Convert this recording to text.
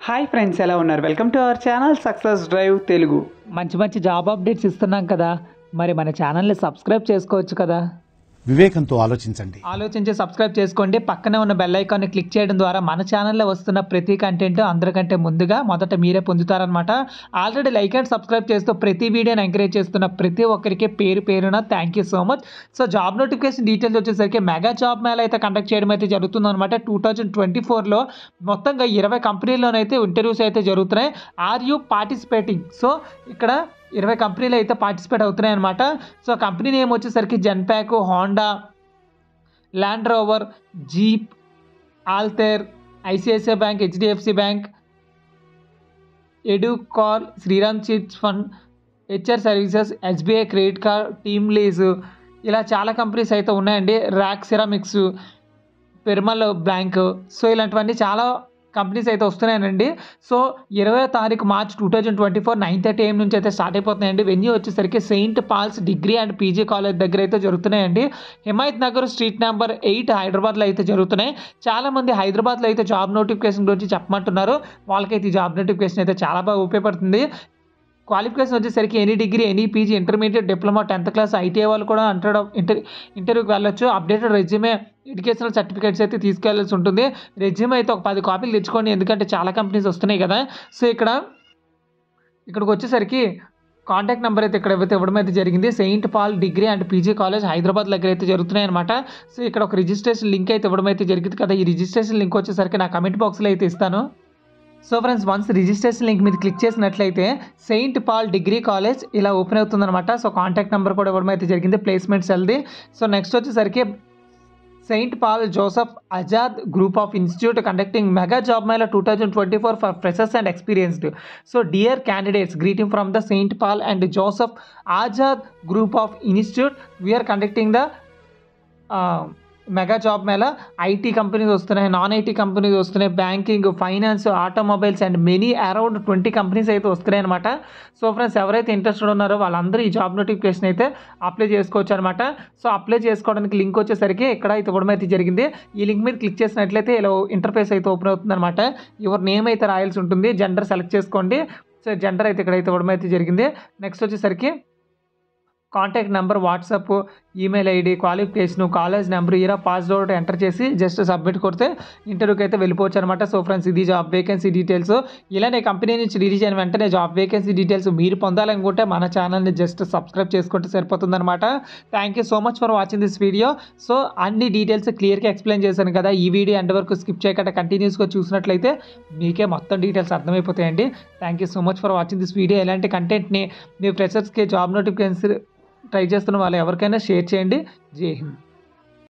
hi friends ఎలా ఉన్నారు welcome to our channel success drive Telugu మంచి మంచి జాబ్ అప్డేట్స్ ఇస్తున్నాం కదా మరి మన ఛానల్ని సబ్స్క్రైబ్ చేసుకోవచ్చు కదా వివేకంతో ఆలోచించండి ఆలోచించి సబ్స్క్రైబ్ చేసుకోండి పక్కనే ఉన్న బెల్ ఐకాన్ని క్లిక్ చేయడం ద్వారా మన ఛానల్లో వస్తున్న ప్రతి కంటెంట్ అందరికంటే ముందుగా మొదట మీరే పొందుతారనమాట ఆల్రెడీ లైక్ అండ్ సబ్స్క్రైబ్ చేస్తూ ప్రతి వీడియోని ఎంకరేజ్ చేస్తున్న ప్రతి ఒక్కరికి పేరు పేరున thank you so much so job notification details వచ్చేసరికి మెగా జాబ్ మేళ అయితే కండక్ట్ చేయడం అయితే జరుగుతుంది అనమాట టూ థౌజండ్ ట్వంటీ ఫోర్లో మొత్తంగా ఇరవై కంపెనీల్లోనైతే ఇంటర్వ్యూస్ అయితే జరుగుతున్నాయి ఆర్ యూ పార్టిసిపేటింగ్ సో ఇక్కడ ఇరవై కంపెనీలు అయితే పార్టిసిపేట్ అవుతున్నాయి అనమాట సో కంపెనీ నేమ్ వచ్చేసరికి Genpact Honda Land Rover Jeep Altair ICICI bank HDFC bank ఎడుకాల్ Shriram chits fund HR services SBI credit card TeamLease ఇలా చాలా కంపెనీస్ అయితే ఉన్నాయండి RAK ceramics Perumal bank so ఇలాంటివన్నీ చాలా కంపెనీస్ అయితే వస్తున్నాయండి సో ఇరవై తారీఖు March two thousand twenty four nine thirty AM నుంచి అయితే స్టార్ట్ అయిపోతున్నాయండి వెన్యూ వచ్చేసరికి Saint Paul's degree and PG college దగ్గర అయితే జరుగుతున్నాయండి Himayat Nagar street number eight హైదరాబాద్లో అయితే జరుగుతున్నాయి చాలామంది హైదరాబాద్లో అయితే జాబ్ నోటిఫికేషన్ గురించి చెప్పమంటున్నారు వాళ్ళకైతే ఈ జాబ్ నోటిఫికేషన్ అయితే చాలా బాగా ఉపయోగపడుతుంది క్వాలిఫికేషన్ వచ్చేసరికి any degree any PG intermediate diploma tenth class ITI వాళ్ళు కూడా అంటారు ఇంటర్ ఇంటర్వ్యూకి వెళ్ళొచ్చు అప్డేటెడ్ రెజ్యూమే ఎడ్యుకేషనల్ సర్టిఫికేట్స్ అయితే తీసుకెళ్లాల్సి ఉంటుంది రెజ్యూమ్ అయితే ఒక పది కాపీలు తెచ్చుకోండి ఎందుకంటే చాలా కంపెనీస్ వస్తున్నాయి కదా సో ఇక్కడ ఇక్కడికి వచ్చేసరికి కాంటాక్ట్ నెంబర్ అయితే ఇక్కడ అయితే ఇవ్వడం అయితే జరిగింది Saint Paul degree and PG college Hyderabad దగ్గర అయితే జరుగుతున్నాయి అనమాట సో ఇక్కడ ఒక రిజిస్ట్రేషన్ లింక్ అయితే ఇవ్వడం అయితే జరిగింది కదా ఈ రిజిస్ట్రేషన్ లింక్ వచ్చేసరికి నా కమెంట్ బాక్స్లో అయితే ఇస్తాను so friends once registration link మీద క్లిక్ చేసినట్లయితే సెయింట్ పాల్ డిగ్రీ కాలేజ్ ఇలా ఓపెన్ అవుతుందన్నమాట సో కాంటాక్ట్ నెంబర్ కూడా ఇవ్వడం అయితే జరిగింది ప్లేస్మెంట్ సెల్ది సో నెక్స్ట్ వచ్చేసరికి Saint Paul Joseph Azad group of institute conducting mega job mela two thousand twenty four for freshers and experienced so dear candidates greeting from the Saint Paul and Joseph Azad group of institute we're conducting the mega job Mela IT companies వస్తున్నాయి non IT companies వస్తున్నాయి banking finance automobiles and many around twenty companies అయితే వస్తున్నాయి అనమాట so friends ఎవరైతే interested ఉన్నారో వాళ్ళందరూ ఈ job notification అయితే అప్లై చేసుకోవచ్చు అనమాట సో అప్లై చేసుకోవడానికి లింక్ వచ్చేసరికి ఇక్కడ అయితే ఇవ్వడం అయితే జరిగింది ఈ లింక్ మీద క్లిక్ చేసినట్లయితే ఇలా ఇంటర్ఫేస్ అయితే ఓపెన్ అవుతుంది అనమాట యువర్ నేమ్ అయితే రాయాల్సి ఉంటుంది జెండర్ సెలెక్ట్ చేసుకోండి సో జెండర్ అయితే ఇక్కడైతే ఇవ్వడం అయితే జరిగింది నెక్స్ట్ వచ్చేసరికి contact number WhatsApp email ID qualification college number year pass out enter చేసి జస్ట్ సబ్మిట్ కొడితే ఇంటర్వ్యూకి అయితే వెళ్ళిపోవచ్చు అనమాట సో ఫ్రెండ్స్ ఇది జాబ్ వేకెన్సీ డీటెయిల్స్ ఇలానే కంపెనీ నుంచి రిలీజ్ అయిన వెంటనే జాబ్ వేకెన్సీ డీటెయిల్స్ మీరు పొందాలనుకుంటే మన ఛానల్ని జస్ట్ సబ్స్క్రైబ్ చేసుకుంటే సరిపోతుందన్నమాట thank you so much for watching this video so అన్ని డీటెయిల్స్ క్లియర్గా ఎక్స్ప్లెయిన్ చేశాను కదా ఈ వీడియో ఎండ్ వరకు స్కిప్ చేయకుండా కంటిన్యూస్గా చూసినట్లయితే మీకే మొత్తం డీటెయిల్స్ అర్థమైపోతాయండి thank you so much for watching this video ఇలాంటి కంటెంట్ని మీ ఫ్రెషర్స్కి జాబ్ నోటిఫికేషన్స్ ట్రై చేస్తున్న వాళ్ళు ఎవరికైనా షేర్ చేయండి జై హింద్